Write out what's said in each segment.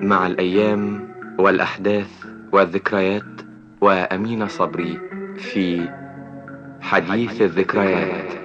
مع الأيام والأحداث والذكريات وأمين صبري في حديث الذكريات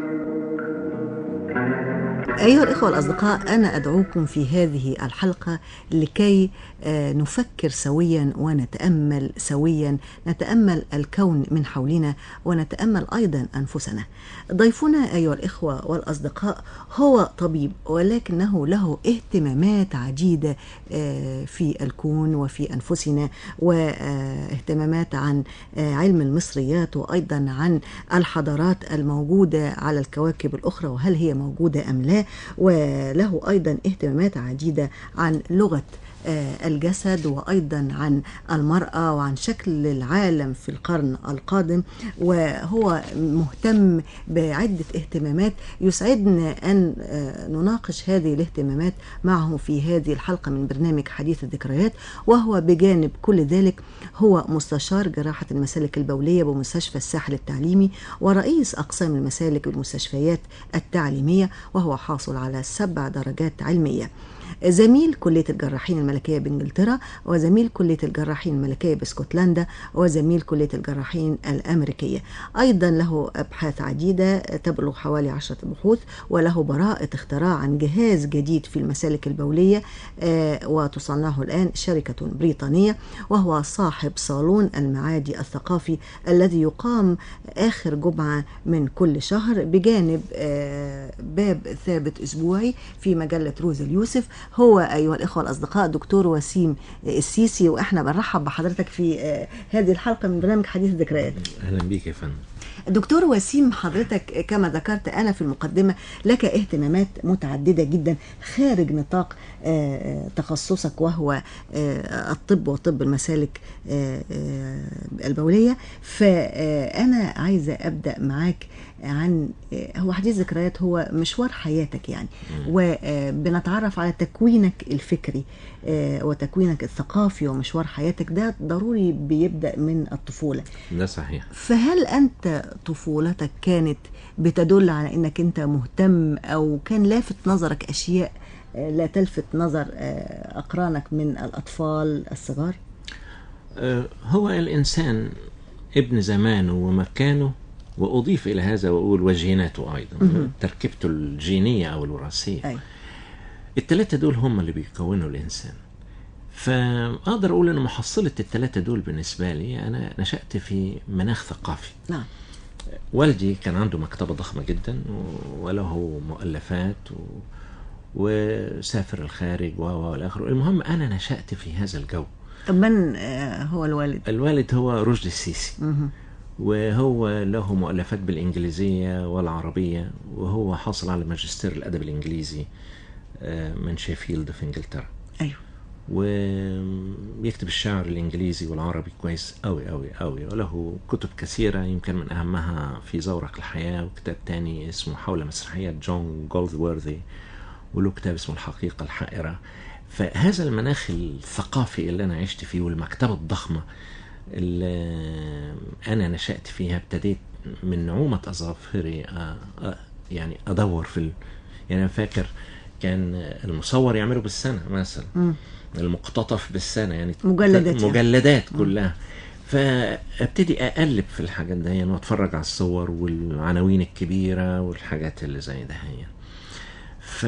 أيها الإخوة الأصدقاء أنا أدعوكم في هذه الحلقة لكي نفكر سويا ونتأمل سويا نتأمل الكون من حولنا ونتأمل أيضا أنفسنا ضيفنا أيها الإخوة والأصدقاء هو طبيب ولكنه له اهتمامات عديدة في الكون وفي أنفسنا واهتمامات عن علم المصريات وأيضا عن الحضارات الموجودة على الكواكب الأخرى وهل هي موجودة أم لا وله أيضا اهتمامات عديدة عن لغة الجسد وايضا عن المراه وعن شكل العالم في القرن القادم وهو مهتم بعده اهتمامات يسعدنا ان نناقش هذه الاهتمامات معه في هذه الحلقه من برنامج حديث الذكريات وهو بجانب كل ذلك هو مستشار جراحه المسالك البوليه بمستشفى الساحل التعليمي ورئيس اقسام المسالك بالمستشفيات التعليميه وهو حاصل على سبع درجات علميه زميل كلية الجراحين الملكية بإنجلترا وزميل كلية الجراحين الملكية باسكتلندا وزميل كلية الجراحين الأمريكية أيضا له أبحاث عديدة تبلغ حوالي عشرة بحوث وله براءة اختراع عن جهاز جديد في المسالك البولية وتصنعه الآن شركة بريطانية وهو صاحب صالون المعادي الثقافي الذي يقام آخر جمعة من كل شهر بجانب باب ثابت أسبوعي في مجلة روز اليوسف هو ايها الاخوه الاصدقاء دكتور وسيم السيسي واحنا بنرحب بحضرتك في هذه الحلقه من برنامج حديث الذكريات اهلا بيك يا فندم دكتور وسيم حضرتك كما ذكرت انا في المقدمه لك اهتمامات متعدده جدا خارج نطاق تخصصك وهو الطب وطب المسالك البوليه فانا عايزه ابدا معاك عن هو حديث ذكريات هو مشوار حياتك يعني وبنتعرف على تكوينك الفكري وتكوينك الثقافي ومشوار حياتك ده ضروري بيبدا من الطفوله ده صحيح فهل انت طفولتك كانت بتدل على انك انت مهتم او كان لافت نظرك اشياء لا تلفت نظر اقرانك من الاطفال الصغار هو الانسان ابن زمانه ومكانه واضيف الى هذا واقول وجيناته ايضا تركيبته الجينيه او الوراثيه أي. الثلاثه دول هم اللي بيكونوا الانسان فاقدر اقول ان محصله الثلاثه دول بالنسبه لي انا نشات في مناخ ثقافي نعم والدي كان عنده مكتبه ضخمه جدا وله مؤلفات و... وسافر الخارج و والى اخره المهم انا نشات في هذا الجو طب من هو الوالد الوالد هو رشدي السيسي مه. وهو له مؤلفات بالإنجليزية والعربية وهو حاصل على ماجستير الأدب الإنجليزي من شيفيلد في إنجلترا أيوه وبيكتب الشعر الإنجليزي والعربي كويس أوي أوي أوي وله كتب كثيرة يمكن من أهمها في زورق الحياة وكتاب تاني اسمه حول مسرحية جون جولدورثي وله كتاب اسمه الحقيقة الحائرة فهذا المناخ الثقافي اللي أنا عشت فيه والمكتبة الضخمة اللي انا نشات فيها ابتديت من نعومه اظافري يعني ادور في ال... يعني انا فاكر كان المصور يعمله بالسنه مثلا م. المقتطف بالسنه يعني مجلدات مجلدات يعني. كلها فابتدي اقلب في الحاجات دي يعني واتفرج على الصور والعناوين الكبيره والحاجات اللي زي ده هي ف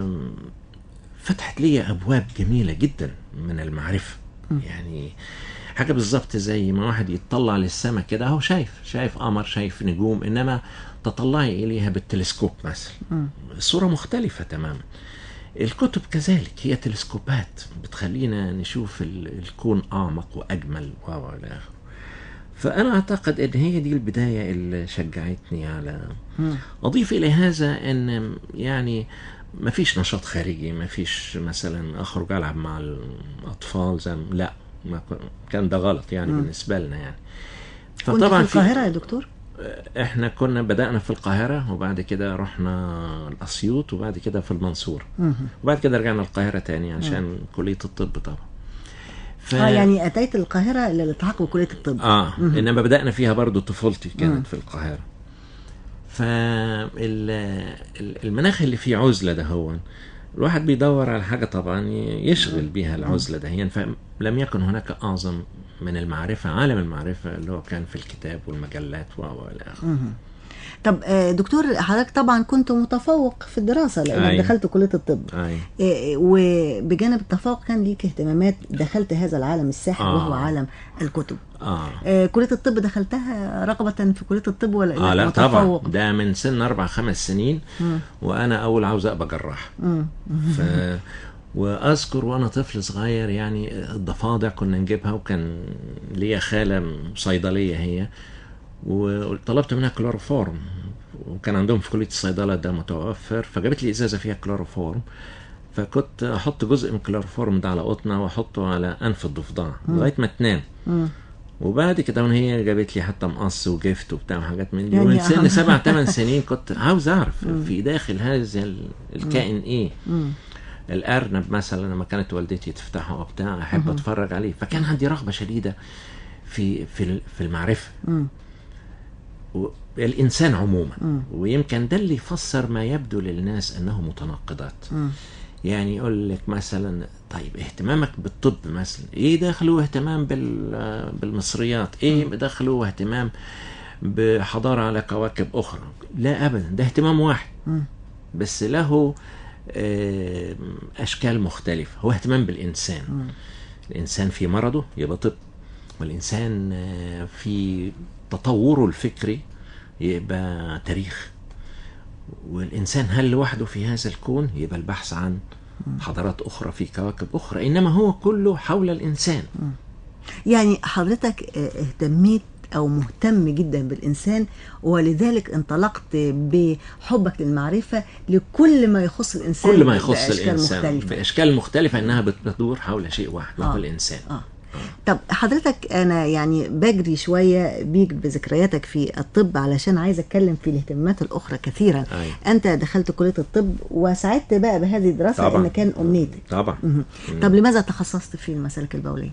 فتحت لي ابواب جميله جدا من المعرفه م. يعني حاجه بالظبط زي ما واحد يتطلع للسماء كده اهو شايف شايف قمر شايف نجوم انما تطلعي اليها بالتلسكوب مثلا الصوره مختلفه تماما الكتب كذلك هي تلسكوبات بتخلينا نشوف الكون اعمق واجمل والى اخره فانا اعتقد ان هي دي البدايه اللي شجعتني على اضيف الى هذا ان يعني ما فيش نشاط خارجي ما فيش مثلا اخرج العب مع الاطفال زي لا ما كان ده غلط يعني مم. بالنسبه لنا يعني فطبعا في القاهره يا دكتور احنا كنا بدانا في القاهره وبعد كده رحنا الاسيوط وبعد كده في المنصوره مم. وبعد كده رجعنا القاهره تاني عشان مم. كليه الطب طبعا ف... اه يعني اتيت القاهره للالتحاق بكليه الطب اه مم. انما بدانا فيها برضو طفولتي كانت مم. في القاهره فالمناخ اللي فيه عزله ده هو الواحد بيدور على حاجة طبعا يشغل بيها العزلة دهيا فلم يكن هناك أعظم من المعرفة عالم المعرفة اللي هو كان في الكتاب والمجلات و و إلى آخره طب آه، دكتور حضرتك طبعا كنت متفوق في الدراسة لأنك أيوة. دخلت كلية الطب أي آه، وبجانب التفوق كان ليك اهتمامات دخلت هذا العالم الساحر آه. وهو عالم الكتب آه آه، كلية الطب دخلتها رغبة في كلية الطب ولا اه إنك لا طبعا متفوق؟ ده من سن اربع خمس سنين وانا اول عاوز ابقى جراح مم. ف واذكر وانا طفل صغير يعني الضفادع كنا نجيبها وكان ليا خاله صيدليه هي وطلبت منها كلوروفورم وكان عندهم في كليه الصيدله ده متوفر فجابت لي ازازه فيها كلوروفورم فكنت احط جزء من الكلوروفورم ده على قطنه واحطه على انف الضفدع لغايه ما تنام مم. وبعد كده وإن هي جابت لي حتى مقص وجفت وبتاع وحاجات من دي يعني ومن سن أهم- سبع ثمان سنين كنت عاوز اعرف في داخل هذا ال- الكائن ايه مم. الارنب مثلا لما كانت والدتي تفتحه وبتاع احب اتفرج عليه فكان عندي رغبه شديده في في ال- في المعرفه مم. و- الانسان عموما ويمكن ده اللي يفسر ما يبدو للناس انه متناقضات مم. يعني يقول لك مثلا طيب اهتمامك بالطب مثلا ايه دخله اهتمام بال- بالمصريات ايه دخله اهتمام بحضارة على كواكب اخرى لا ابدا ده اهتمام واحد مم. بس له آه، اشكال مختلفة هو اهتمام بالانسان الانسان في مرضه يبقى طب والانسان آه، في تطوره الفكري يبقى تاريخ والإنسان هل لوحده في هذا الكون يبقى البحث عن حضارات أخرى في كواكب أخرى إنما هو كله حول الإنسان يعني حضرتك آه، اهتميت او مهتم جدا بالانسان ولذلك انطلقت بحبك للمعرفه لكل ما يخص الانسان كل ما يخص بأشكال الإنسان مختلفة. بأشكال مختلفة إنها بتدور حول شيء واحد وهو آه. الإنسان اه طب حضرتك انا يعني بجري شويه بيك بذكرياتك في الطب علشان عايزه اتكلم في الاهتمامات الاخرى كثيرا أيوة. انت دخلت كليه الطب وسعدت بقى بهذه الدراسه طبعا. ان كان امنيتك طبعا مهم. طب لماذا تخصصت في المسالك البوليه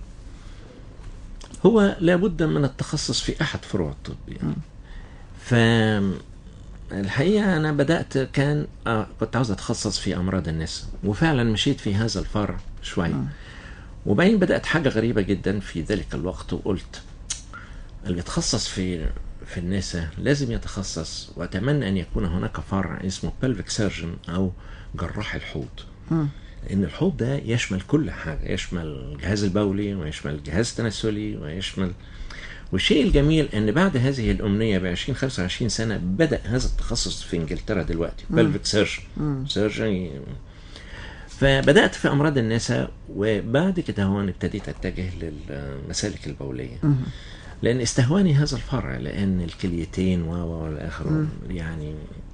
هو لابد من التخصص في أحد فروع الطب يعني. ف الحقيقة أنا بدأت كان آه كنت عاوز أتخصص في أمراض النساء وفعلا مشيت في هذا الفرع شوية وبعدين بدأت حاجة غريبة جدا في ذلك الوقت وقلت اللي يتخصص في في النساء لازم يتخصص وأتمنى أن يكون هناك فرع اسمه pelvic surgeon أو جراح الحوض لأن الحوض ده يشمل كل حاجة يشمل الجهاز البولي ويشمل الجهاز التناسلي ويشمل والشيء الجميل ان بعد هذه الامنيه ب 20 25 سنه بدا هذا التخصص في انجلترا دلوقتي بلفيك سيرجن سيرجن فبدات في امراض النساء وبعد كده هو ابتديت اتجه للمسالك البوليه لان استهواني هذا الفرع لان الكليتين و و والى اخره يعني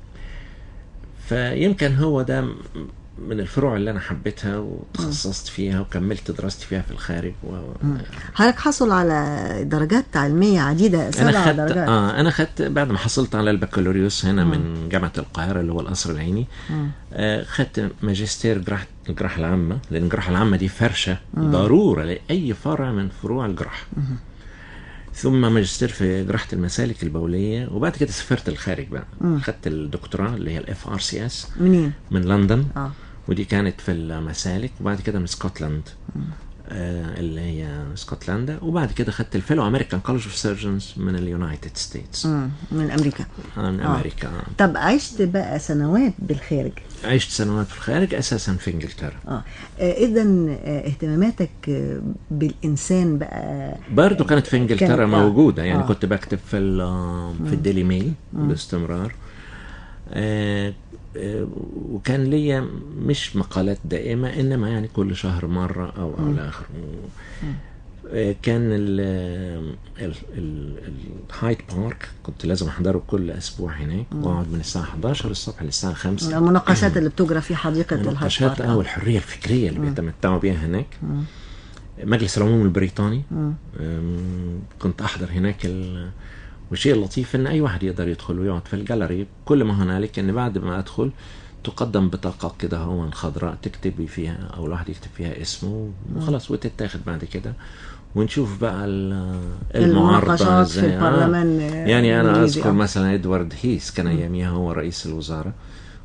فيمكن هو ده م- من الفروع اللي انا حبيتها وتخصصت فيها وكملت دراستي فيها في الخارج و... حضرتك حصل على درجات علميه عديده انا سبع خدت درجات اه انا خدت بعد ما حصلت على البكالوريوس هنا من جامعه القاهره اللي هو القصر العيني آه خدت ماجستير جراحه الجراحه العامه لان الجراحه العامه دي فرشه ضروره لاي فرع من فروع الجراحه ثم ماجستير في جراحه المسالك البوليه وبعد كده سافرت الخارج بقى خدت الدكتوراه اللي هي الاف ار سي اس منين من لندن اه ودي كانت في المسالك وبعد كده من اسكتلند آه اللي هي اسكتلندا وبعد كده خدت الفيلو امريكان كولج اوف سيرجنز من اليونايتد ستيتس مم. من امريكا من آه. امريكا آه. طب عشت بقى سنوات بالخارج عشت سنوات في الخارج اساسا في انجلترا اه اذا اهتماماتك آه، بالانسان بقى برضه كانت في انجلترا كانت- آه. موجوده يعني آه. كنت بكتب في ال- في الديلي ميل باستمرار آه، آه، وكان ليا مش مقالات دائمة إنما يعني كل شهر مرة أو أو الآخر آه، كان ال- ال- ال- الهايد بارك كنت لازم أحضره كل أسبوع هناك وأقعد من الساعة 11 الصبح للساعة 5 المناقشات اللي بتجرى في حديقه المناقشات الهايد أو الحرية الفكرية اللي بيتمتعوا بيها هناك مجلس العموم البريطاني أم، كنت أحضر هناك ال... والشيء اللطيف إن أي واحد يقدر يدخل ويقعد في الجاليري كل ما هنالك إن بعد ما أدخل تقدم بطاقة كده هو خضراء تكتبي فيها أو الواحد يكتب فيها اسمه وخلاص وتتاخد بعد كده ونشوف بقى ال- المعارضة المناقشات في إزاي. آه. البرلمان آه، يعني أنا الإنجليزي، أذكر آه. مثلا إدوارد هيس كان أياميها هو رئيس الوزارة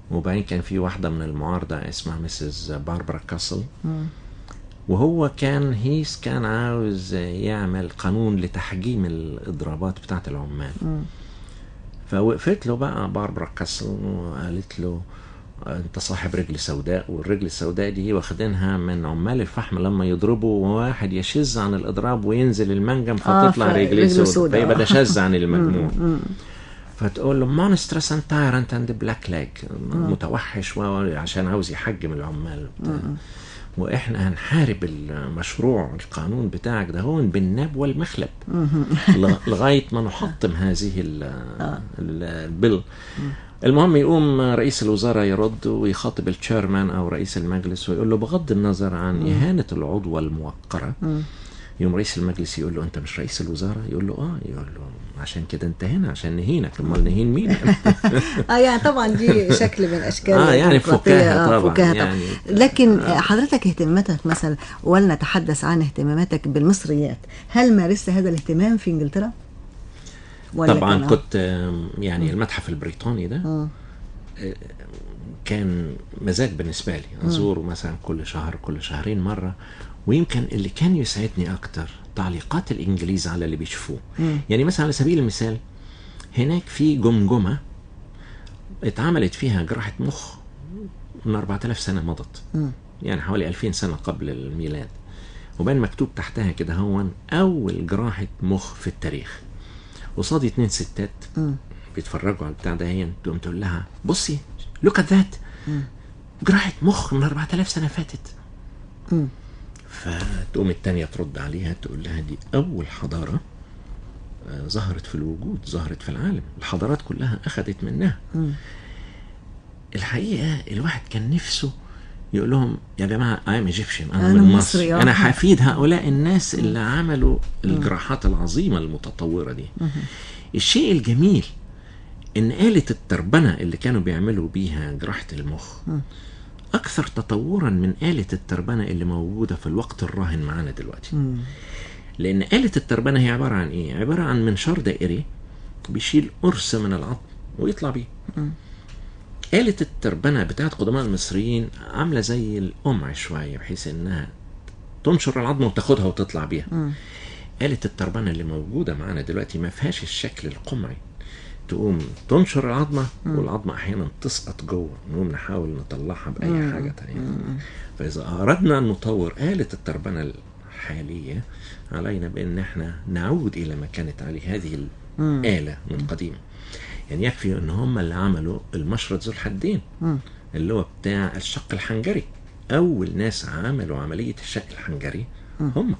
وبعدين كان في واحدة من المعارضة اسمها مسز باربرا كاسل وهو كان هيس كان عاوز يعمل قانون لتحجيم الإضرابات بتاعت العمال فوقفت له بقى باربرا كاسل وقالت له انت صاحب رجل سوداء والرجل السوداء دي واخدينها من عمال الفحم لما يضربوا واحد يشز عن الاضراب وينزل المنجم آه، فتطلع فرجله رجليه سوداء سوداء. فيبقى ده شز عن المجموع فتقول له مونسترس اند تايرنت اند بلاك لاج متوحش و- عشان عاوز يحجم العمال وبتاع. واحنا هنحارب المشروع القانون بتاعك ده هون بالناب والمخلب ل- لغايه ما نحطم هذه ال- ال- البل المهم يقوم رئيس الوزراء يرد ويخاطب التشيرمان او رئيس المجلس ويقول له بغض النظر عن اهانه العضو الموقره يوم رئيس المجلس يقول له انت مش رئيس الوزراء يقول له اه يقول له عشان كده انت هنا عشان نهينك امال نهين مين اه يعني طبعا دي شكل من اشكال آه، يعني الديمقراطية. فكاهة آه، طبعاً، فكاهة يعني- لكن حضرتك اهتماماتك مثلا ولنتحدث عن اهتماماتك بالمصريات هل مارست هذا الاهتمام في انجلترا؟ ولا طبعا كان- كنت آم، يعني المتحف البريطاني ده آه. كان مزاج بالنسبة لي أزوره مثلا كل شهر كل شهرين مرة ويمكن اللي كان يسعدني أكتر تعليقات الإنجليز على اللي بيشوفوه يعني مثلا على سبيل المثال هناك في جمجمة اتعملت فيها جراحة مخ من 4000 سنة مضت يعني حوالي 2000 سنة قبل الميلاد وبين مكتوب تحتها كده هون أول جراحة مخ في التاريخ قصادي اتنين ستات بيتفرجوا على البتاع ده هي تقوم تقول لها بصي لوك ات ذات جراحة مخ من 4000 سنة فاتت فتقوم التانية ترد عليها تقول لها دي أول حضارة آه، ظهرت في الوجود ظهرت في العالم الحضارات كلها أخذت منها الحقيقة الواحد كان نفسه يقول لهم يا جماعة أنا ايجيبشن أنا, أنا من مصري، مصر آه. أنا حفيد هؤلاء الناس اللي عملوا الجراحات العظيمة المتطورة دي الشيء الجميل ان آلة التربنة اللي كانوا بيعملوا بيها جراحة المخ أكثر تطورا من آلة التربنة اللي موجودة في الوقت الراهن معانا دلوقتي لأن آلة التربنة هي عبارة عن إيه؟ عبارة عن منشار دائري بيشيل قرص من العظم ويطلع بيه آلة التربنة بتاعت قدماء المصريين عاملة زي القمع شوية بحيث إنها تنشر العظمة وتاخدها وتطلع بيها آلة التربنة اللي موجودة معانا دلوقتي ما فيهاش الشكل القمعي تقوم تنشر العظمة والعظمة أحيانا تسقط جوه نقوم نحاول نطلعها بأي حاجة تانية فإذا أردنا أن نطور آلة التربنة الحالية علينا بأن احنا نعود إلى ما كانت عليه هذه الآلة من قديم يعني يكفي أن هم اللي عملوا المشرط ذو الحدين اللي هو بتاع الشق الحنجري أول ناس عملوا عملية الشق الحنجري هم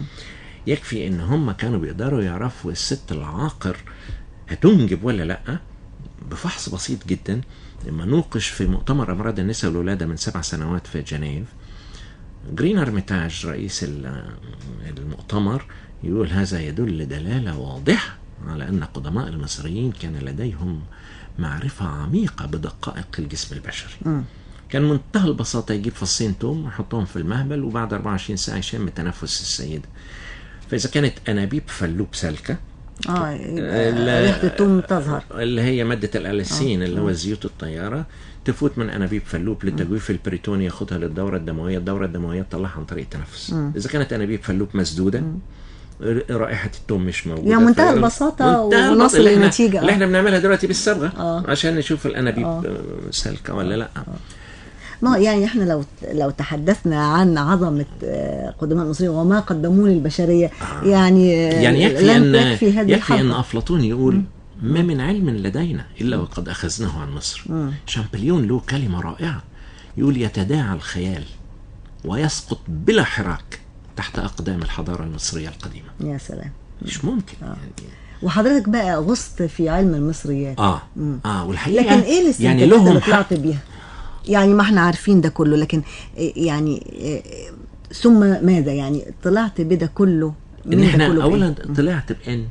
يكفي ان هم كانوا بيقدروا يعرفوا الست العاقر هتنجب ولا لا بفحص بسيط جدا لما نوقش في مؤتمر امراض النساء والولاده من سبع سنوات في جنيف جرين ارميتاج رئيس ال- المؤتمر يقول هذا يدل دلاله واضحه على ان قدماء المصريين كان لديهم معرفه عميقه بدقائق الجسم البشري كان منتهى البساطه يجيب فصين توم ويحطهم في المهبل وبعد 24 ساعه يشم تنفس السيده فاذا كانت انابيب فلوب سالكه اه يبقى لا- ريحه الثوم تظهر اللي هي مادة الأليسين اللي هو زيوت الطيارة تفوت من أنابيب فلوب لتجويف البريتون ياخدها للدورة الدموية الدورة الدموية تطلعها عن طريق التنفس إذا كانت أنابيب فلوب مسدودة رائحة التوم مش موجودة يعني منتهى ف- البساطة منتهى ونصل البساطة اللي احنا- للنتيجة. اللي احنا بنعملها دلوقتي بالصبغة آه. عشان نشوف الأنابيب آه، سالكة ولا لا ما هو يعني احنا لو لو تحدثنا عن عظمه آه، قدماء المصريين وما قدموه للبشريه يعني آه، يعني يكفي لن أن تكفي هذه يكفي أن الحلقه أفلاطون يقول ما من علم لدينا إلا وقد أخذناه عن مصر شامبليون له كلمة رائعة يقول يتداعى الخيال ويسقط بلا حراك تحت أقدام الحضارة المصرية القديمة يا سلام مش ممكن يعني وحضرتك بقى غصت في علم المصريات آه آه والحقيقة لكن ايه الاستنتاجات يعني اللي لهم حق طلعت بيها يعني ما احنا عارفين ده كله لكن آه، يعني آه، ثم ماذا يعني طلعت بده كله ان من ده احنا كله بإيه؟ اولا طلعت بان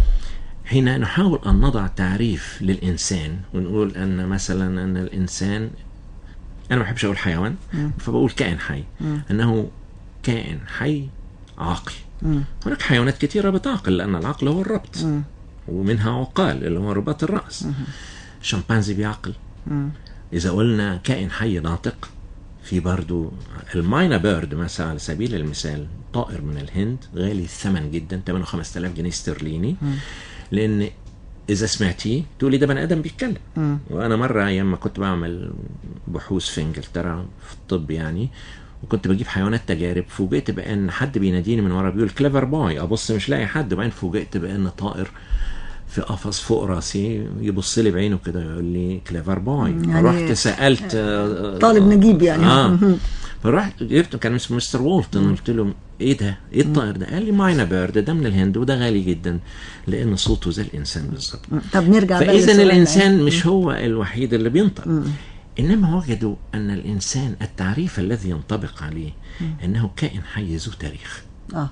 حين نحاول ان نضع تعريف للانسان ونقول ان مثلا ان الانسان انا ما بحبش اقول حيوان فبقول كائن حي انه كائن حي عاقل هناك حيوانات كثيره بتعقل لان العقل هو الربط ومنها عقال اللي هو رباط الراس الشمبانزي بيعقل اذا قلنا كائن حي ناطق في برضو الماينا بيرد مثلا على سبيل المثال طائر من الهند غالي الثمن جدا ثمنه 5000 جنيه استرليني لان اذا سمعتيه تقولي ده بني ادم بيتكلم وانا مره ايام ما كنت بعمل بحوث في انجلترا في الطب يعني وكنت بجيب حيوانات تجارب فوجئت بان حد بيناديني من ورا بيقول كليفر بوي ابص مش لاقي حد وبعدين فوجئت بان طائر في قفص فوق راسي يبص لي بعينه كده يقول لي كليفر بوي يعني رحت سالت آه، طالب نجيب يعني اه فرحت جبته كان اسمه مستر وولتون قلت له ايه ده؟ ايه الطائر ده؟ قال لي ماينا بيرد ده من الهند وده غالي جدا لان صوته زي الانسان بالظبط طب نرجع بقى فاذا لسؤالنا. الانسان مش هو الوحيد اللي بينطق انما وجدوا ان الانسان التعريف الذي ينطبق عليه انه كائن حي ذو تاريخ اه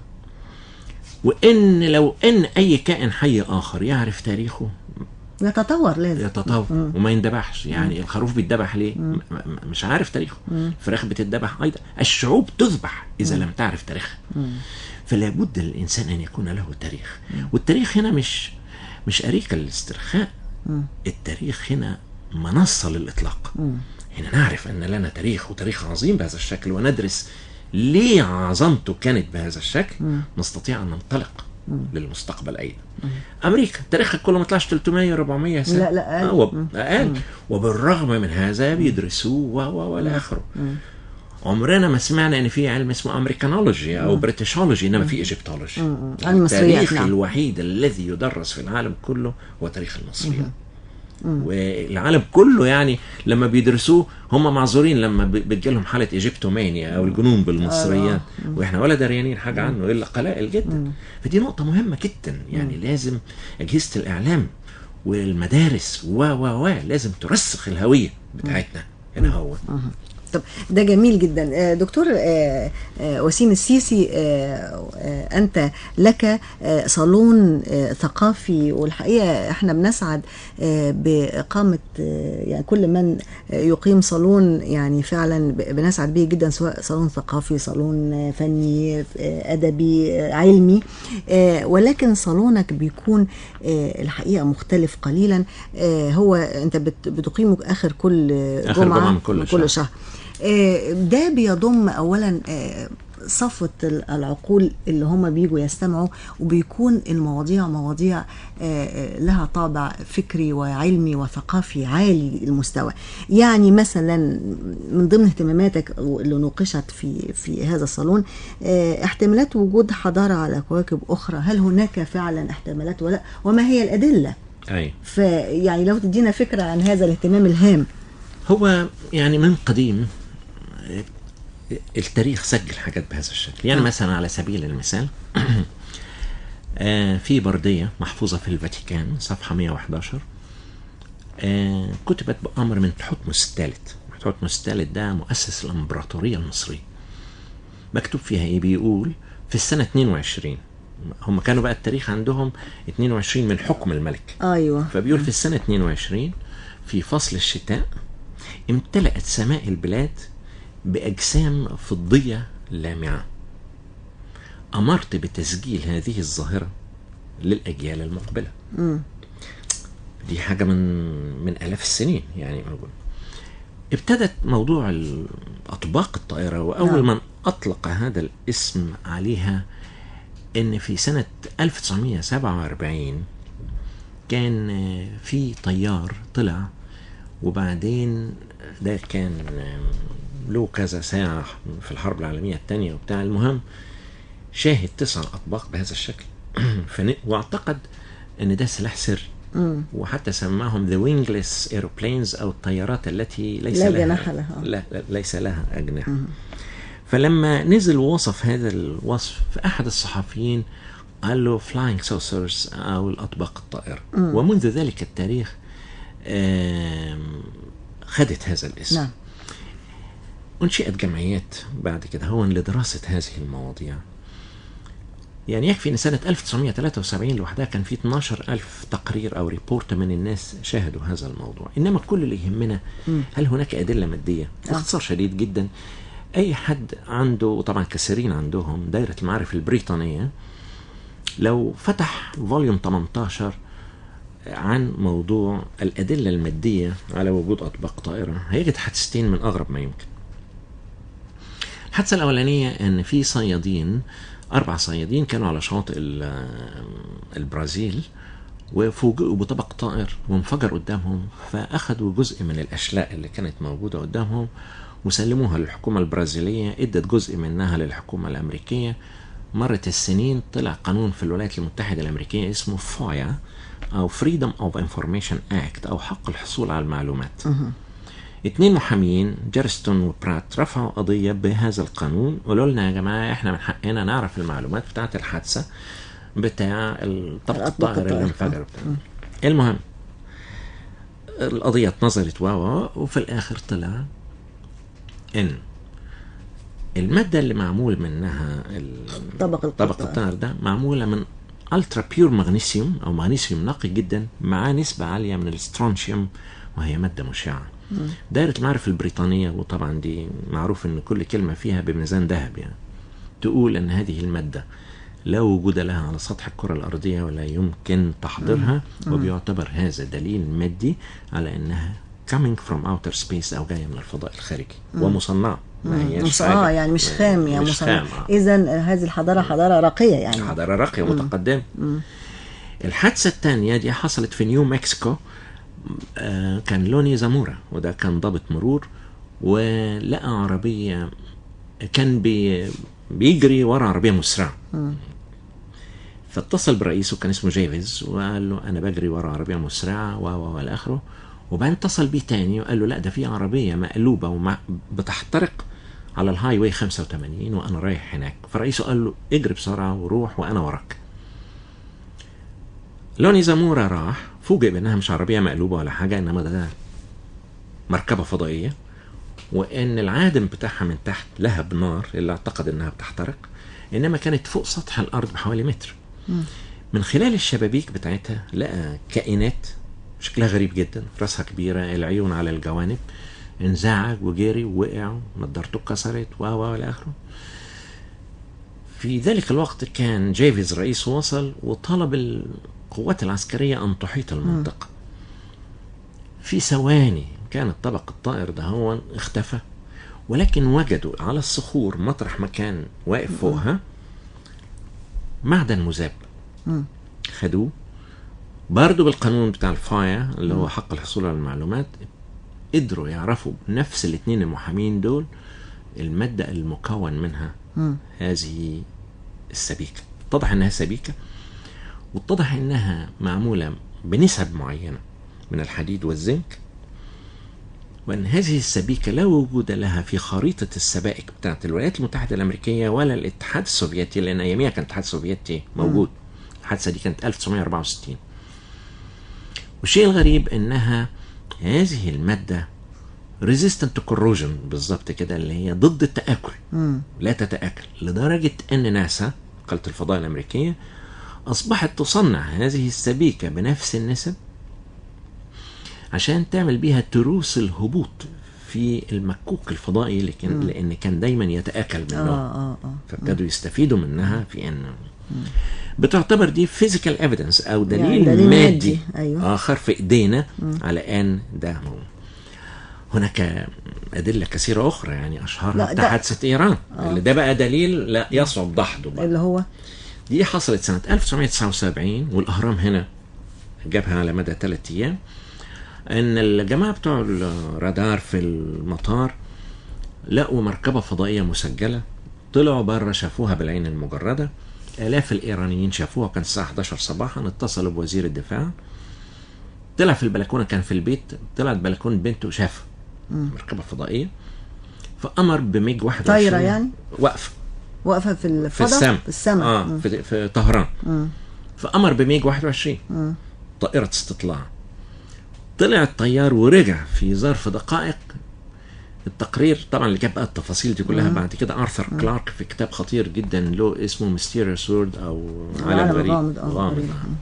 وان لو ان اي كائن حي اخر يعرف تاريخه يتطور لازم يتطور وما يندبحش يعني الخروف بيتذبح ليه م- م- مش عارف تاريخه الفراخ بتتذبح ايضا الشعوب تذبح اذا لم تعرف تاريخها فلا بد للانسان ان يكون له تاريخ والتاريخ هنا مش مش اريكه للاسترخاء التاريخ هنا منصه للاطلاق هنا نعرف ان لنا تاريخ وتاريخ عظيم بهذا الشكل وندرس ليه عظمته كانت بهذا الشكل نستطيع ان ننطلق للمستقبل ايضا امريكا تاريخها كله ما طلعش 300 400 سنه لا، لا، أقل. آه، وب- اقل وبالرغم من هذا بيدرسوه و و والى اخره عمرنا ما سمعنا ان في علم اسمه امريكانولوجي او بريتشولوجي انما في ايجيبتولوجي علم المصريات، التاريخ نعم. الوحيد الذي يدرس في العالم كله هو تاريخ المصريين والعالم كله يعني لما بيدرسوه هم معذورين لما بي- بتجيلهم حاله ايجيبتومانيا او الجنون بالمصريات واحنا ولا دريانين حاجه عنه الا قلائل جدا فدي نقطه مهمه جدا يعني لازم اجهزه الاعلام والمدارس و و و لازم ترسخ الهويه بتاعتنا هنا هو طب ده جميل جدا آه، دكتور آه، آه، وسيم السيسي آه، آه، انت لك آه، صالون آه، ثقافي والحقيقه احنا بنسعد آه، باقامه آه، يعني كل من آه، يقيم صالون يعني فعلا ب- بنسعد به جدا سواء صالون ثقافي صالون آه، فني آه، ادبي آه، علمي آه، ولكن صالونك بيكون آه، الحقيقه مختلف قليلا آه، هو انت بت- بتقيمه اخر كل آه، آخر جمعه جمعة من كل شهر. كل شهر آه، ده بيضم اولا آه، صفوة ال- العقول اللي هم بيجوا يستمعوا وبيكون المواضيع مواضيع آه، آه، لها طابع فكري وعلمي وثقافي عالي المستوى يعني مثلا من ضمن اهتماماتك اللي نوقشت في في هذا الصالون آه، احتمالات وجود حضارة على كواكب أخرى هل هناك فعلا احتمالات ولا وما هي الأدلة اي فيعني لو تدينا فكرة عن هذا الاهتمام الهام هو يعني من قديم التاريخ سجل حاجات بهذا الشكل يعني مثلا على سبيل المثال آه، في بردية محفوظة في الفاتيكان صفحة 111 آه، كتبت بأمر من تحتمس الثالث تحتمس الثالث ده مؤسس الإمبراطورية المصرية مكتوب فيها ايه بيقول في السنة 22 هم كانوا بقى التاريخ عندهم 22 من حكم الملك ايوه فبيقول في السنة 22 في فصل الشتاء امتلأت سماء البلاد بأجسام فضية لامعة أمرت بتسجيل هذه الظاهرة للأجيال المقبلة دي حاجة من من آلاف السنين يعني موجود ابتدت موضوع ال- أطباق الطائرة وأول من أطلق هذا الاسم عليها إن في سنة 1947 كان آه، في طيار طلع وبعدين ده كان آه، له كذا ساعة في الحرب العالمية الثانية وبتاع المهم شاهد تسع أطباق بهذا الشكل فن- واعتقد ان ده سلاح سري وحتى سماهم ذا وينجلس ايروبلينز او الطيارات التي ليس لا لها جناح لها. لا, لا ليس لها اجنحه فلما نزل وصف هذا الوصف فاحد الصحفيين قال له فلاينج سوسرز او الاطباق الطائره ومنذ ذلك التاريخ آم، خدت هذا الاسم نعم أنشئت جمعيات بعد كده هو لدراسة هذه المواضيع يعني يكفي ان سنة 1973 لوحدها كان في 12 ألف تقرير أو ريبورت من الناس شاهدوا هذا الموضوع إنما كل اللي يهمنا هل هناك أدلة مادية باختصار شديد جدا أي حد عنده وطبعا كثيرين عندهم دائرة المعارف البريطانية لو فتح فوليوم 18 عن موضوع الأدلة المادية على وجود أطباق طائرة هيجد حادثتين من أغرب ما يمكن الحادثة الأولانية أن في صيادين أربع صيادين كانوا على شاطئ ال- البرازيل وفوجئوا بطبق طائر وانفجر قدامهم فأخذوا جزء من الأشلاء اللي كانت موجودة قدامهم وسلموها للحكومة البرازيلية ادت جزء منها للحكومة الأمريكية مرت السنين طلع قانون في الولايات المتحدة الأمريكية اسمه فايا أو Freedom of Information Act أو حق الحصول على المعلومات اتنين محاميين جيرستون وبرات رفعوا قضية بهذا القانون قالوا لنا يا جماعة احنا من حقنا نعرف المعلومات بتاعة الحادثة بتاع الطبق الأطباق الطائر اللي الطائر. انفجر بتاع. المهم القضية اتنظرت و و وفي الآخر طلع إن المادة اللي معمول منها ال- طبق طبق الطائر. الطائر ده معمولة من الترا بيور مغنيسيوم او مغنيسيوم نقي جدا مع نسبة عالية من السترونشيوم وهي مادة مشعة دائرة المعارف البريطانية وطبعا دي معروف ان كل كلمة فيها بميزان ذهب يعني تقول ان هذه المادة لا وجود لها على سطح الكرة الأرضية ولا يمكن تحضيرها وبيعتبر هذا دليل مادي على أنها coming from outer space أو جاية من الفضاء الخارجي ومصنعة ما هياش مش حاجة- اه يعني مش خام يعني مش مصنع خام آه. اذا هذه الحضاره حضاره راقيه يعني حضارة راقية ومتقدمة الحادثة الثانية دي حصلت في نيو مكسيكو آه، كان لوني زامورا وده كان ضابط مرور ولقى عربية كان بي بيجري ورا عربية مسرعة فاتصل برئيسه كان اسمه جيفيز وقال له انا بجري ورا عربيه مسرعه و و والى اخره وبعدين اتصل بيه تاني وقال له لا ده في عربيه مقلوبه ومع بتحترق على الهاي واي 85 وانا رايح هناك فرئيسه قال له اجري بسرعه وروح وانا وراك لوني زامورا راح فوجئ بانها مش عربيه مقلوبه ولا حاجه انما ده مركبه فضائيه وان العادم بتاعها من تحت لهب نار اللي اعتقد انها بتحترق انما كانت فوق سطح الارض بحوالي متر من خلال الشبابيك بتاعتها لقى كائنات شكلها غريب جدا راسها كبيرة العيون على الجوانب انزعج وجري ووقع نضارته اتكسرت و و والى اخره في ذلك الوقت كان جيفيز رئيس وصل وطلب القوات العسكرية أن تحيط المنطقة في ثواني كان الطبق الطائر ده هو اختفى ولكن وجدوا على الصخور مطرح ما كان واقف فوقها معدن مذاب خدوه برضه بالقانون بتاع الفايا اللي هو حق الحصول على المعلومات قدروا يعرفوا نفس الاثنين المحامين دول المادة المكون منها هذه السبيكة اتضح انها سبيكة واتضح انها معمولة بنسب معينة من الحديد والزنك وان هذه السبيكة لا وجود لها في خريطة السبائك بتاعت الولايات المتحدة الامريكية ولا الاتحاد السوفيتي لان اياميها كان الاتحاد السوفيتي موجود الحادثة دي كانت 1964 والشيء الغريب انها هذه المادة ريزيستنت تو كوروجن بالظبط كده اللي هي ضد التآكل لا تتآكل لدرجة ان ناسا وكالة الفضاء الامريكية اصبحت تصنع هذه السبيكة بنفس النسب عشان تعمل بيها تروس الهبوط في المكوك الفضائي اللي كان لان كان دايما يتآكل منه اه اه اه فابتدوا يستفيدوا منها في ان بتعتبر دي فيزيكال ايفيدنس او دليل, يعني دليل مادي, مادي، أيوة. اخر في ايدينا على ان ده هو هناك أدلة كثيرة أخرى يعني لا، أشهرها ده- بتاع حادثة إيران اللي ده بقى دليل لا يصعب دحضه بقى اللي هو دي حصلت سنة 1979 والأهرام هنا جابها على مدى ثلاثة أيام إن الجماعة بتوع الرادار في المطار لقوا مركبة فضائية مسجلة طلعوا بره شافوها بالعين المجردة آلاف الإيرانيين شافوها كان الساعة 11 صباحا اتصلوا بوزير الدفاع طلع في البلكونة كان في البيت طلعت بلكونة بنته وشاف مركبة فضائية فأمر بميج 21 طايرة يعني؟ واقفة واقفه في في الفضاء السماء في السماء اه مم. في, في طهران فامر بميج 21 مم. طائره استطلاع طلع الطيار ورجع في ظرف دقائق التقرير طبعا اللي جاب بقى التفاصيل دي كلها بعد كده ارثر كلارك في كتاب خطير جدا له اسمه ميستيريوس وورد او عالم عالم غريب غامض اه غامض غريب. آه.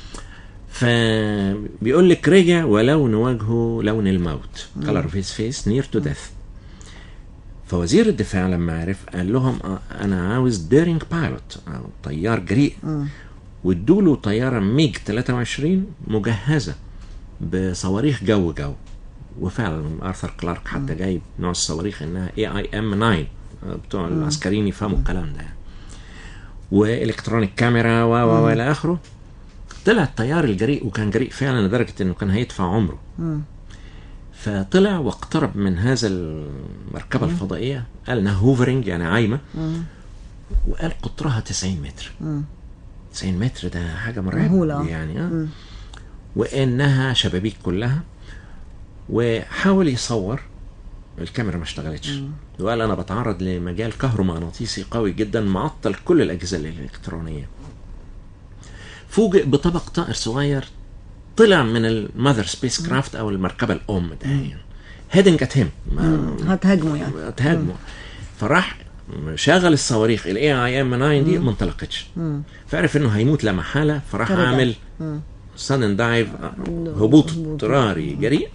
فبيقول لك رجع ولون وجهه لون الموت color of his face near to death فوزير الدفاع لما عرف قال لهم آه، انا عاوز ديرينج بايلوت او طيار جريء وادوله طياره ميج 23 مجهزه بصواريخ جو جو وفعلا ارثر كلارك حتى جايب نوع الصواريخ انها اي اي ام 9 بتوع العسكريين يفهموا الكلام ده يعني. والكترونيك كاميرا و و و الى اخره طلع الطيار الجريء وكان جريء فعلا لدرجه انه كان هيدفع عمره مم. فطلع واقترب من هذا المركبه الفضائيه قال انها هوفرنج يعني عايمه مم. وقال قطرها 90 متر مم. 90 متر ده حاجه مهولة. مرعبه يعني اه مم. وانها شبابيك كلها وحاول يصور الكاميرا ما اشتغلتش وقال انا بتعرض لمجال كهرومغناطيسي قوي جدا معطل كل الاجهزه الالكترونيه فوجئ بطبق طائر صغير طلع من المذر سبيس كرافت او المركبه الام ده هيدنج ات هيم هتهاجموا يعني تهاجمه فراح شغل الصواريخ الاي اي ام 9 دي ما انطلقتش مم. فعرف انه هيموت لا محاله فراح فرجع. عامل مم. سادن دايف هبوط اضطراري جريء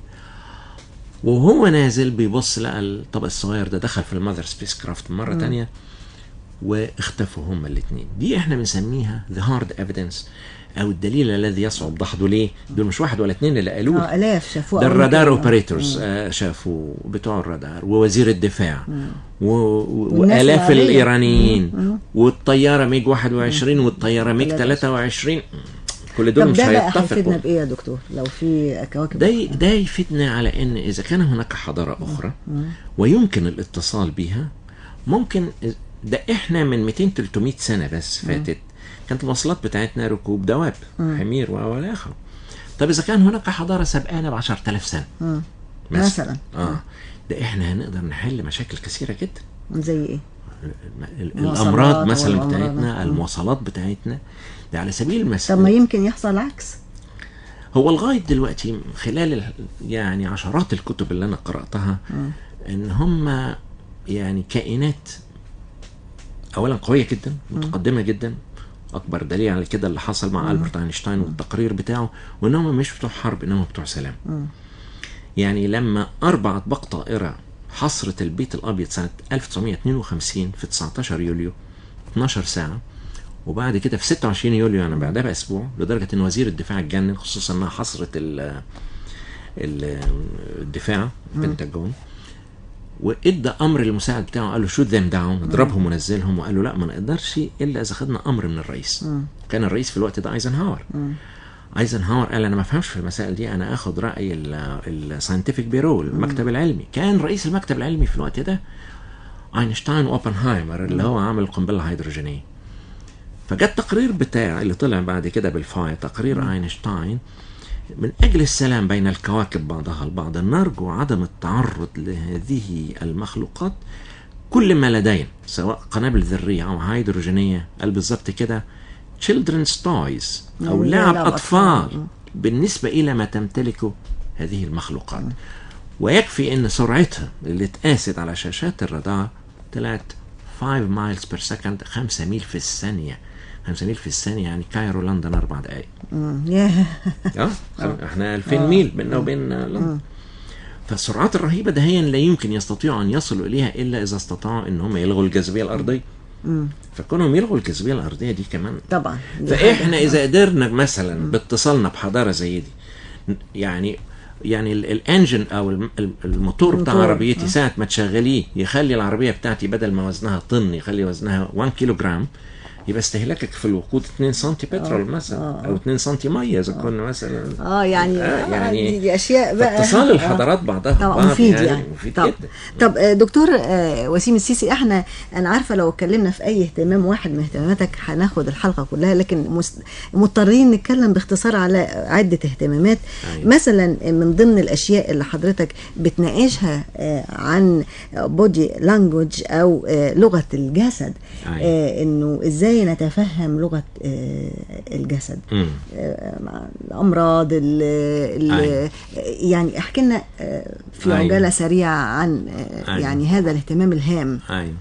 وهو نازل بيبص لقى الطبق الصغير ده دخل في المذر سبيس كرافت مره تانية واختفوا هما الاثنين دي احنا بنسميها ذا هارد ايفيدنس او الدليل الذي يصعب دحضه ليه دول مش واحد ولا اثنين اللي قالوه اه الاف شافوه ده أول الرادار مرة. اوبريتورز آه شافوا بتوع الرادار ووزير الدفاع و... و... والناس والاف العادية. الايرانيين والطياره ميج 21 والطياره ميج 23 كل دول طب مش ده بقى هيتفقوا هيفيدنا بايه يا دكتور لو في كواكب ده ي- ده يفيدنا على ان اذا كان هناك حضاره اخرى ويمكن الاتصال بها ممكن ده احنا من 200 300 سنه بس فاتت كانت المواصلات بتاعتنا ركوب دواب حمير و الى اخره طب اذا كان هناك حضاره سبقانا ب 10000 سنه مم. مثلا. اه ده احنا هنقدر نحل مشاكل كثيره جدا زي ايه ال- ال- المواصلات الامراض مثلا والأمراض. بتاعتنا مم. المواصلات بتاعتنا ده على سبيل طب المثال ما يمكن يحصل العكس هو لغايه دلوقتي خلال ال- يعني عشرات الكتب اللي انا قراتها ان هم يعني كائنات اولا قويه جدا متقدمه جدا اكبر دليل على كده اللي حصل مع البرت اينشتاين والتقرير بتاعه وان هم مش بتوع حرب انهم بتوع سلام يعني لما اربع اطباق طائره حصرت البيت الابيض سنه 1952 في 19 يوليو 12 ساعه وبعد كده في 26 يوليو يعني بعدها باسبوع لدرجه ان وزير الدفاع اتجنن خصوصا انها حصرت ال ال- الدفاع البنتاجون وادى امر للمساعد بتاعه قال له شوت ذيم داون اضربهم ونزلهم وقال له لا ما نقدرش الا اذا خدنا امر من الرئيس كان الرئيس في الوقت ده ايزنهاور ايزنهاور قال انا ما افهمش في المسائل دي انا اخد راي الساينتفك بيرو المكتب العلمي كان رئيس المكتب العلمي في الوقت ده اينشتاين واوبنهايمر اللي هو عامل القنبله الهيدروجينيه فجاء التقرير بتاع اللي طلع بعد كده بالفاي تقرير اينشتاين من اجل السلام بين الكواكب بعضها البعض نرجو عدم التعرض لهذه المخلوقات كل ما لدينا سواء قنابل ذريه او هيدروجينيه قال بالظبط كده children's toys او يعني لعب لعب اطفال أطفال. بالنسبه الى ما تمتلكه هذه المخلوقات ويكفي ان سرعتها اللي اتقاست على شاشات الرادار طلعت 5 مايلز بير سكند 5 ميل في الثانيه 5 ميل في الثانيه يعني كايرو لندن اربع دقائق مم. ياه اه خم- احنا 2000 ميل بيننا وبين لندن فالسرعات الرهيبه ده هي لا يمكن يستطيعوا ان يصلوا اليها الا اذا استطاعوا ان هم يلغوا الجاذبيه الارضيه فكونهم يلغوا الجاذبيه الارضيه دي كمان طبعا دي فاحنا حاجة. اذا قدرنا مثلا باتصالنا بحضاره زي دي يعني يعني ال- الانجن او الم- الم- الموتور بتاع الموتور، عربيتي ساعه ما تشغليه يخلي العربيه بتاعتي بدل ما وزنها طن يخلي وزنها 1 كيلو جرام يبقى استهلاكك في الوقود 2 سم بترول مثلا او 2 سم ميه اذا كنا مثلا اه يعني, آه، آه يعني يعني دي, دي اشياء بقى اتصال آه. الحضارات بعضها طبعا ببعض مفيد يعني, يعني, مفيد طب جدا طب آه، دكتور آه، وسيم السيسي احنا انا عارفه لو اتكلمنا في اي اهتمام واحد من اهتماماتك هناخد الحلقه كلها لكن مس- مضطرين نتكلم باختصار على عده اهتمامات أيوة. مثلا من ضمن الاشياء اللي حضرتك بتناقشها آه، عن بودي لانجوج او آه، لغه الجسد أيوة. آه، انه ازاي نتفهم لغه آه، الجسد مم. آه، مع الامراض ال ال أيوة. يعني احكي لنا آه، في أيوة. عجاله سريعه عن آه، أيوة. يعني هذا الاهتمام الهام ايوه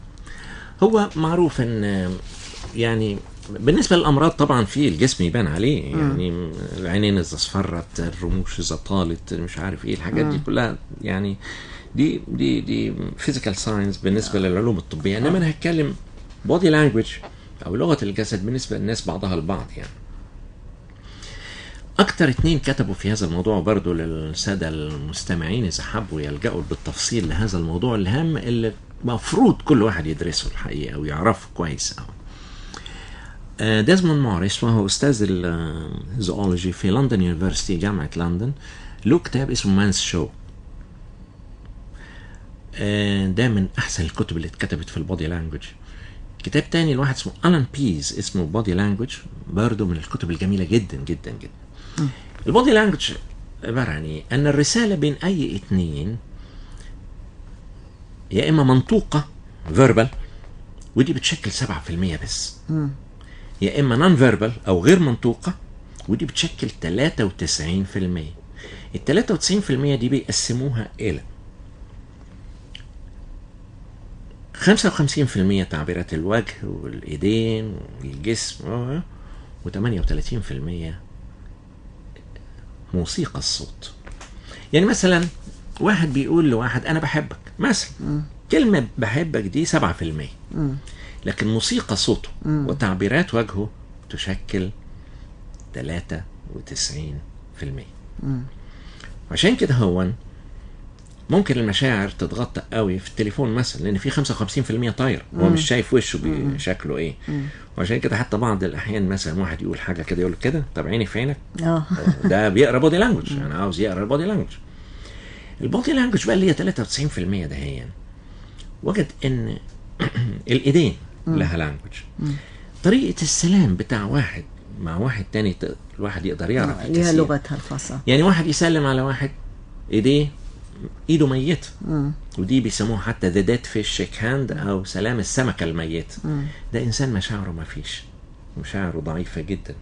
هو معروف ان يعني بالنسبه للامراض طبعا في الجسم يبان عليه يعني العينين اذا اصفرت الرموش اذا طالت مش عارف ايه الحاجات دي كلها يعني دي دي دي فيزيكال ساينس بالنسبه للعلوم الطبيه انما انا هتكلم بودي لانجوج او لغه الجسد بالنسبه للناس بعضها البعض يعني اكتر اتنين كتبوا في هذا الموضوع برضو للساده المستمعين اذا حبوا يلجأوا بالتفصيل لهذا الموضوع الهام اللي مفروض كل واحد يدرسه الحقيقه ويعرفه كويس قوي آه، ديزموند موريس وهو استاذ الزوولوجي في لندن يونيفرسيتي جامعه لندن له كتاب اسمه مانس شو ده من احسن الكتب اللي اتكتبت في البودي لانجوج كتاب تاني لواحد اسمه الان بيز اسمه بودي لانجوج برضه من الكتب الجميله جدا جدا جدا البودي لانجوج عباره عن ايه؟ ان الرساله بين اي اتنين يا اما منطوقه فيربال ودي بتشكل 7% بس يا اما نون فيربال او غير منطوقه ودي بتشكل 93% ال 93% دي بيقسموها الى 55% تعبيرات الوجه والايدين والجسم و38% موسيقى الصوت يعني مثلا واحد بيقول لواحد انا بحبك مثلا كلمة بحبك دي 7% لكن موسيقى صوته وتعبيرات وجهه تشكل 93% عشان كده هو ممكن المشاعر تتغطى قوي في التليفون مثلا لان في 55% طاير هو مش شايف وشه بي- شكله ايه وعشان كده حتى بعض الاحيان مثلا واحد يقول حاجه كده يقول له كده طب عيني في عينك اه ده بيقرا بودي لانجوج انا عاوز يقرا البودي لانجوج البودي لانجوج بقى اللي هي 93% ده هي وجد ان الايدين لها لانجوج طريقه السلام بتاع واحد مع واحد تاني ت- الواحد يقدر يعرف ليها التسليم. لغتها الخاصة يعني واحد يسلم على واحد ايديه ايده ميته ودي بيسموها حتى ذا ديد فيش شيك هاند او سلام السمكه الميته ده انسان مشاعره ما فيش مشاعره ضعيفه جدا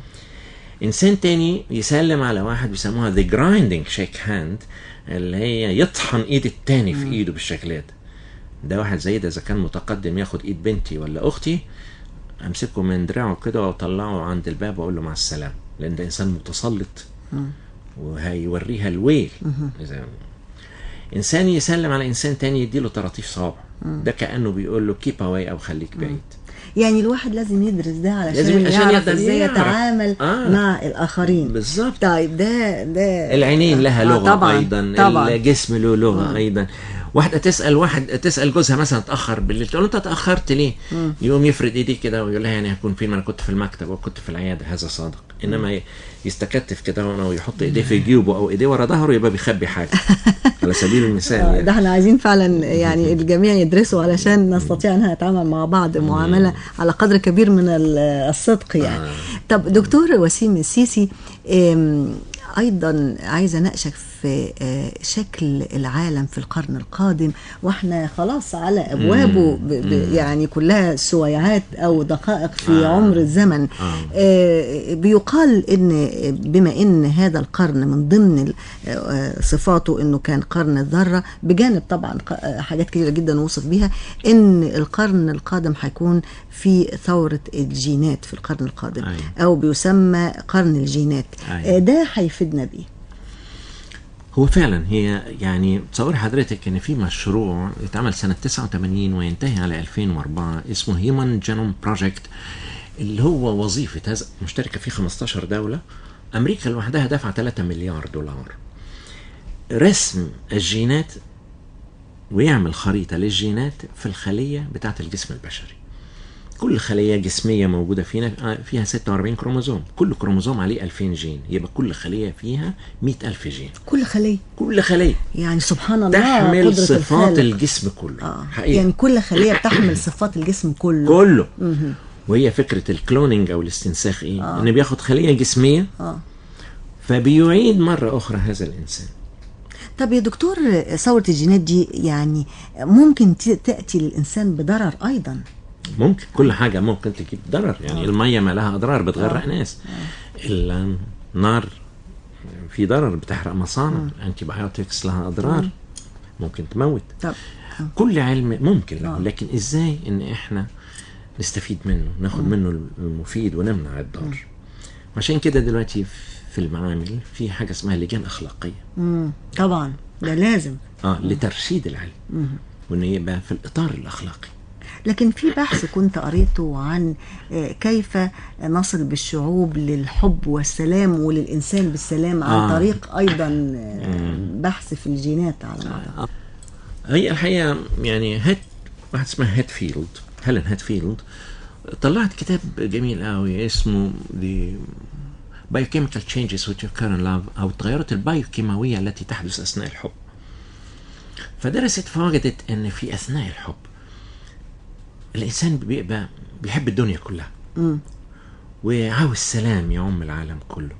انسان تاني يسلم على واحد بيسموها ذا جرايندنج شيك هاند اللي هي يطحن ايد التاني في ايده بالشكل ده ده واحد زي ده اذا كان متقدم ياخد ايد بنتي ولا اختي امسكه من دراعه كده واطلعه عند الباب واقول له مع السلامه لان ده انسان متسلط وهيوريها الويل إذا انسان يسلم على انسان تاني يديله طراطيف صوابع ده كانه بيقول له كيب اواي او خليك بعيد يعني الواحد لازم يدرس ده علشان, لازم- عشان يعرف يقدر ازاي يعرف. يتعامل آه. مع الاخرين بالظبط طيب ده ده العينين لها آه، لغه طبعا ايضا طبعا الجسم له لغه ايضا واحده تسال واحد تسال جوزها مثلا اتاخر بالليل تقول له انت اتاخرت ليه؟ يقوم يفرد ايديه كده ويقول لها يعني هكون فين ما انا كنت في المكتب وكنت في العياده هذا صادق انما ي- يستكتف كده هنا ويحط ايديه في جيوبه او ايديه ورا ظهره يبقى بيخبي حاجه على سبيل المثال آه، يعني. ده احنا عايزين فعلا يعني الجميع يدرسوا علشان نستطيع ان نتعامل مع بعض معامله على قدر كبير من ال- الصدق يعني آه. طب دكتور وسيم السيسي آم، ايضا عايزه اناقشك في آه، شكل العالم في القرن القادم واحنا خلاص على ابوابه ب- ب- يعني كلها سويعات او دقائق في آه. عمر الزمن آه. آه، بيقال ان بما ان هذا القرن من ضمن ال- آه، صفاته انه كان قرن الذره بجانب طبعا ق- آه، حاجات كتيره جدا وصف بيها ان القرن القادم هيكون في ثوره الجينات في القرن القادم أيوة. او بيسمى قرن الجينات أيوة. آه، ده هيفيدنا بيه هو فعلا هي يعني تصور حضرتك ان في مشروع اتعمل سنه 89 وينتهي على 2004 اسمه هيومن جينوم بروجكت اللي هو وظيفه هذا مشتركه فيه 15 دوله امريكا لوحدها دفع 3 مليار دولار رسم الجينات ويعمل خريطه للجينات في الخليه بتاعه الجسم البشري كل خليه جسميه موجوده فينا آه، فيها 46 كروموزوم كل كروموزوم عليه 2000 جين يبقى كل خليه فيها 100000 جين كل خليه كل خليه يعني سبحان الله تحمل قدرة صفات الخالق. الجسم كله آه. حقيقة يعني كل خليه بتحمل صفات الجسم كله كله وهي فكره الكلونينج او الاستنساخ ايه آه. ان بياخد خليه جسميه اه فبيعيد مره اخرى هذا الانسان طب يا دكتور ثورة الجينات دي يعني ممكن ت- تأتي للإنسان بضرر أيضا ممكن كل حاجه ممكن تجيب ضرر يعني الميه ما لها اضرار بتغرق ناس النار في ضرر بتحرق مصانع انتي بايوتكس لها اضرار ممكن تموت طب كل علم ممكن له آه. لكن ازاي ان احنا نستفيد منه ناخد منه المفيد ونمنع الضار عشان كده دلوقتي في المعامل في حاجه اسمها لجان اخلاقيه مم. طبعا ده لازم اه لترشيد العلم وانه يبقى في الاطار الاخلاقي لكن في بحث كنت قريته عن آه، كيف نصل بالشعوب للحب والسلام وللإنسان بالسلام عن آه. طريق أيضا آه، بحث في الجينات على ما أعتقد. هي الحقيقه يعني هيد واحد اسمها هيدفيلد هيلين هيدفيلد طلعت كتاب جميل قوي اسمه The Biochemical Changes Which Occur in Love أو التغيرات البايوكيماوية التي تحدث أثناء الحب فدرست فوجدت أن في أثناء الحب الإنسان بيبقى بيحب الدنيا كلها مم. وعاوز سلام يعم العالم كله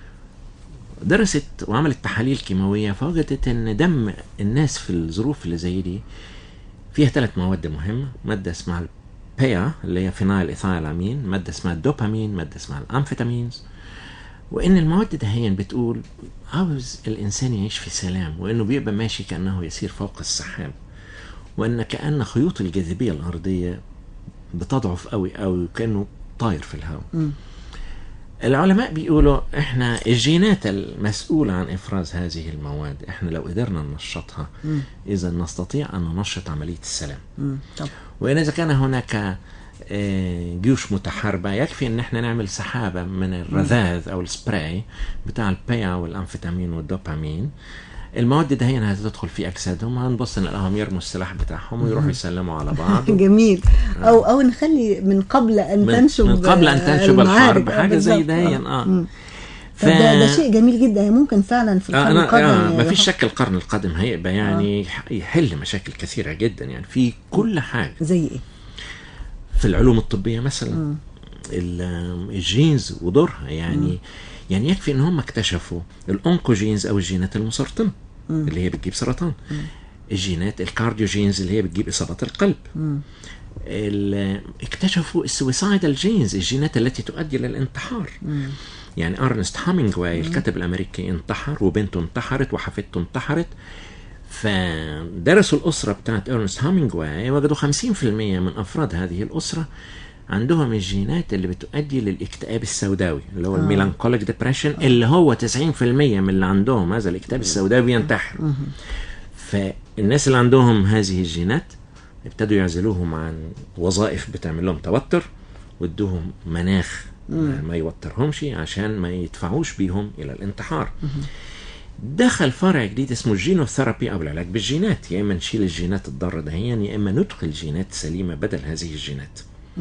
درست وعملت تحاليل كيماوية فوجدت ان دم الناس في الظروف اللي زي دي فيها ثلاث مواد مهمة مادة اسمها البيا اللي هي فينايل ايثايل امين مادة اسمها الدوبامين مادة اسمها الامفيتامينز وان المواد دهيا بتقول عاوز الانسان يعيش في سلام وانه بيبقى ماشي كانه يسير فوق السحاب وان كان خيوط الجاذبيه الارضيه بتضعف قوي قوي وكانه طاير في الهواء العلماء بيقولوا احنا الجينات المسؤولة عن افراز هذه المواد احنا لو قدرنا ننشطها اذا نستطيع ان ننشط عملية السلام مم. طب وإن إذا كان هناك آه، جيوش متحاربة يكفي إن إحنا نعمل سحابة من الرذاذ أو السبراي بتاع البيا والأمفيتامين والدوبامين المواد دي هي هتدخل في أجسادهم هنبص نلاقيهم يرموا السلاح بتاعهم ويروحوا يسلموا على بعض جميل أو أو نخلي من قبل أن من, تنشب من قبل أن آه، تنشب المعارك. الحرب آه، حاجة زي بالظبط. ده هي آه. آه مم. ف... طب ده, ده شيء جميل جدا ممكن فعلا في آه القرن أنا القادم آه ما يحط- فيش شك القرن القادم هيبقى يعني يحل مشاكل كثيرة جدا يعني في كل حاجة زي ايه؟ في العلوم الطبية مثلا ال- الجينز ودورها يعني يعني يكفي ان هم اكتشفوا الانكوجينز او الجينات المسرطنة اللي هي بتجيب سرطان الجينات الكارديوجينز اللي هي بتجيب اصابات القلب ال- اكتشفوا السويسايدال جينز الجينات التي تؤدي للانتحار يعني ارنست هامينجواي الكاتب الامريكي انتحر وبنته انتحرت وحفيدته انتحرت فدرسوا الأسرة بتاعت إرنست هامينجواي وجدوا 50% من أفراد هذه الأسرة عندهم الجينات اللي بتؤدي للاكتئاب السوداوي اللي هو الميلانكوليك ديبريشن اللي هو 90% من اللي عندهم هذا الاكتئاب السوداوي ينتحر فالناس اللي عندهم هذه الجينات ابتدوا يعزلوهم عن وظائف بتعمل لهم توتر وادوهم مناخ ما يوترهمش عشان ما يدفعوش بيهم الى الانتحار دخل فرع جديد اسمه الجينوثيرابي او العلاج بالجينات يا اما نشيل الجينات الضاره دهيا يا اما ندخل جينات سليمه بدل هذه الجينات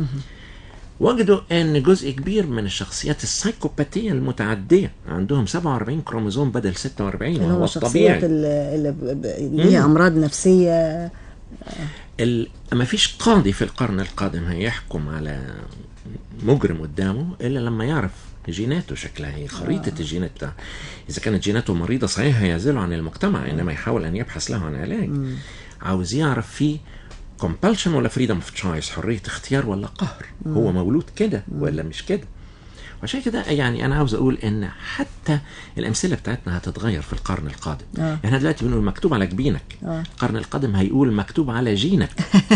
وجدوا ان جزء كبير من الشخصيات السايكوباتيه المتعديه عندهم 47 كروموزوم بدل 46 اللي هو وهو الشخصيات الطبيعي اللي اللي ب- ب- اللي ليها امراض نفسيه ال... ما فيش قاضي في القرن القادم هيحكم على مجرم قدامه الا لما يعرف جيناته شكلها ايه خريطه الجينات بتاعه اذا كانت جيناته مريضه صحيح هيعزله عن المجتمع انما يحاول ان يبحث له عن علاج عاوز يعرف فيه compulsion ولا freedom of choice حريه اختيار ولا قهر هو مولود كده ولا مش كده وعشان كده يعني انا عاوز اقول ان حتى الامثله بتاعتنا هتتغير في القرن القادم آه. احنا دلوقتي بنقول مكتوب على جبينك آه. القرن القادم هيقول مكتوب على جينك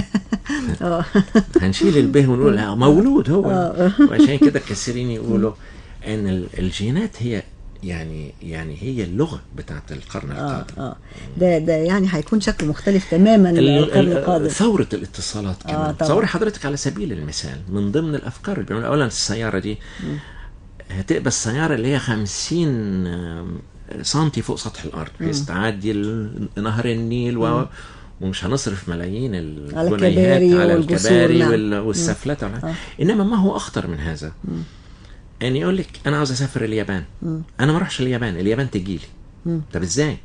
اه هنشيل البه ونقول لا مولود هو وعشان كده كثيرين يقولوا ان ال- الجينات هي يعني يعني هي اللغه بتاعت القرن اه القادم اه ده ده يعني هيكون شكل مختلف تماما ال- القرن ال- القادم ثورة الاتصالات آه، كمان طبعا. تصوري حضرتك على سبيل المثال من ضمن الأفكار اللي بيعملوها أولا السيارة دي هتبقى السيارة اللي هي 50 آم، سنتي فوق سطح الأرض بحيث تعدي ال- نهر النيل و... ومش هنصرف ملايين على الجنيهات الكباري على والجسور، الكباري نعم. وال... والسفلات والع- انما ما هو اخطر من هذا ان يقول لك انا عاوز اسافر اليابان انا ما اروحش اليابان اليابان تجي لي طب ازاي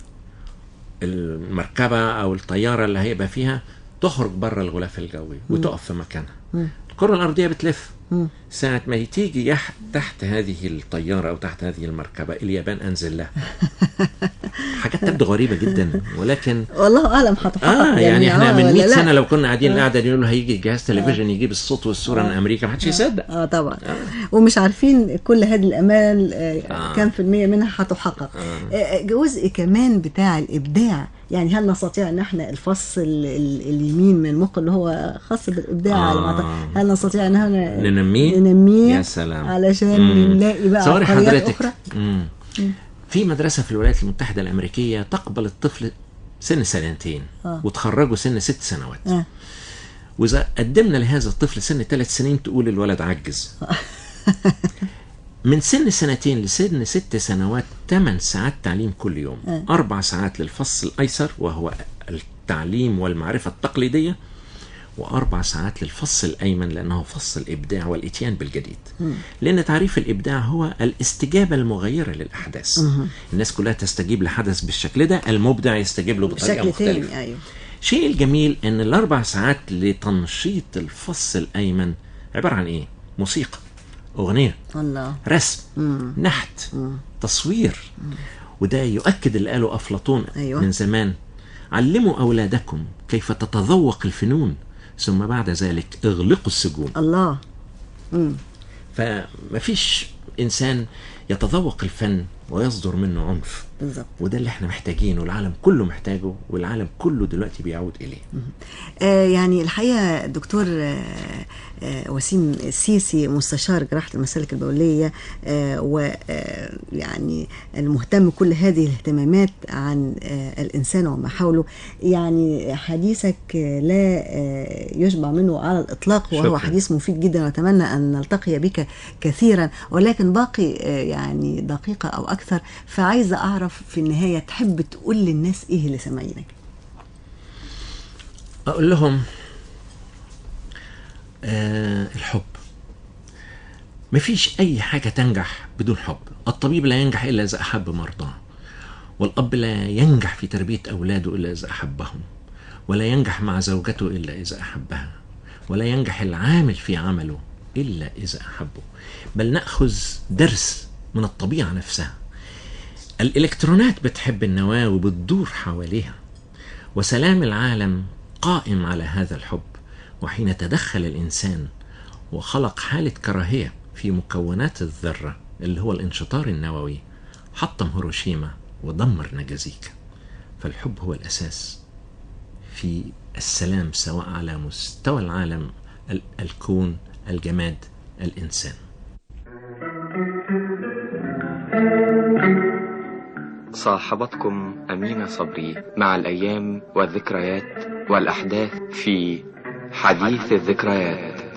المركبه او الطياره اللي هيبقى فيها تخرج بره الغلاف الجوي وتقف في مكانها الكره الارضيه بتلف ساعة ما تيجي يح تحت هذه الطيارة أو تحت هذه المركبة اليابان أنزل لها حاجات تبدو غريبة جدا ولكن والله اعلم هتحقق اه يعني, احنا آه من ولا 100 لا. سنه لو كنا قاعدين القعده دي نقول هيجي جهاز تلفزيون يجيب الصوت والصوره من امريكا ما حدش يصدق اه طبعا ومش عارفين كل هذه الامال آه آه. كم في المية منها هتحقق آه. جزء كمان بتاع الابداع يعني هل نستطيع ان احنا الفص ال- ال- اليمين من المخ اللي هو خاص بالابداع آه. على ما أعتقد، هل نستطيع ان احنا ننميه ننميه يا سلام علشان مم. نلاقي بقى تصوري عبقريات حضرتك اخرى مم. في مدرسه في الولايات المتحده الامريكيه تقبل الطفل سن سنتين آه. وتخرجه سن ست سنوات آه. واذا قدمنا لهذا الطفل سن ثلاث سنين تقول الولد عجز من سن سنتين لسن ست سنوات ثمان ساعات تعليم كل يوم آه. أربع ساعات للفصل الأيسر وهو التعليم والمعرفة التقليدية وأربع ساعات للفصل الأيمن لأنه فصل الإبداع والإتيان بالجديد لأن تعريف الإبداع هو الاستجابة المغيرة للأحداث الناس كلها تستجيب لحدث بالشكل ده المبدع يستجيب له بطريقة بشكل مختلفة تاني ايوه الشيء الجميل ان الاربع ساعات لتنشيط الفص الايمن عباره عن ايه موسيقى اغنيه الله رسم نحت تصوير وده يؤكد اللي قاله افلاطون أيوة. من زمان علموا اولادكم كيف تتذوق الفنون ثم بعد ذلك اغلقوا السجون الله فمفيش انسان يتذوق الفن ويصدر منه عنف بالظبط وده اللي احنا محتاجينه العالم كله محتاجه والعالم كله دلوقتي بيعود اليه آه يعني الحقيقه الدكتور آه آه وسيم السيسي مستشار جراحه المسالك البوليه آه ويعني المهتم كل هذه الاهتمامات عن آه الانسان وما حوله يعني حديثك آه لا آه يشبع منه على الاطلاق وهو شكراً. حديث مفيد جدا واتمنى ان نلتقي بك كثيرا ولكن باقي آه يعني دقيقه او اكثر فعايزه اعرف في النهايه تحب تقول للناس ايه اللي سامعينك اقول لهم آه الحب مفيش اي حاجه تنجح بدون حب الطبيب لا ينجح الا اذا احب مرضاه والاب لا ينجح في تربيه اولاده الا اذا احبهم ولا ينجح مع زوجته الا اذا احبها ولا ينجح العامل في عمله الا اذا احبه بل ناخذ درس من الطبيعه نفسها الالكترونات بتحب النواه وبتدور حواليها وسلام العالم قائم على هذا الحب وحين تدخل الانسان وخلق حاله كراهيه في مكونات الذره اللي هو الانشطار النووي حطم هيروشيما ودمر ناجازيكا فالحب هو الاساس في السلام سواء على مستوى العالم ال- الكون الجماد الانسان صاحبتكم أمينة صبري مع الأيام والذكريات والأحداث في حديث الذكريات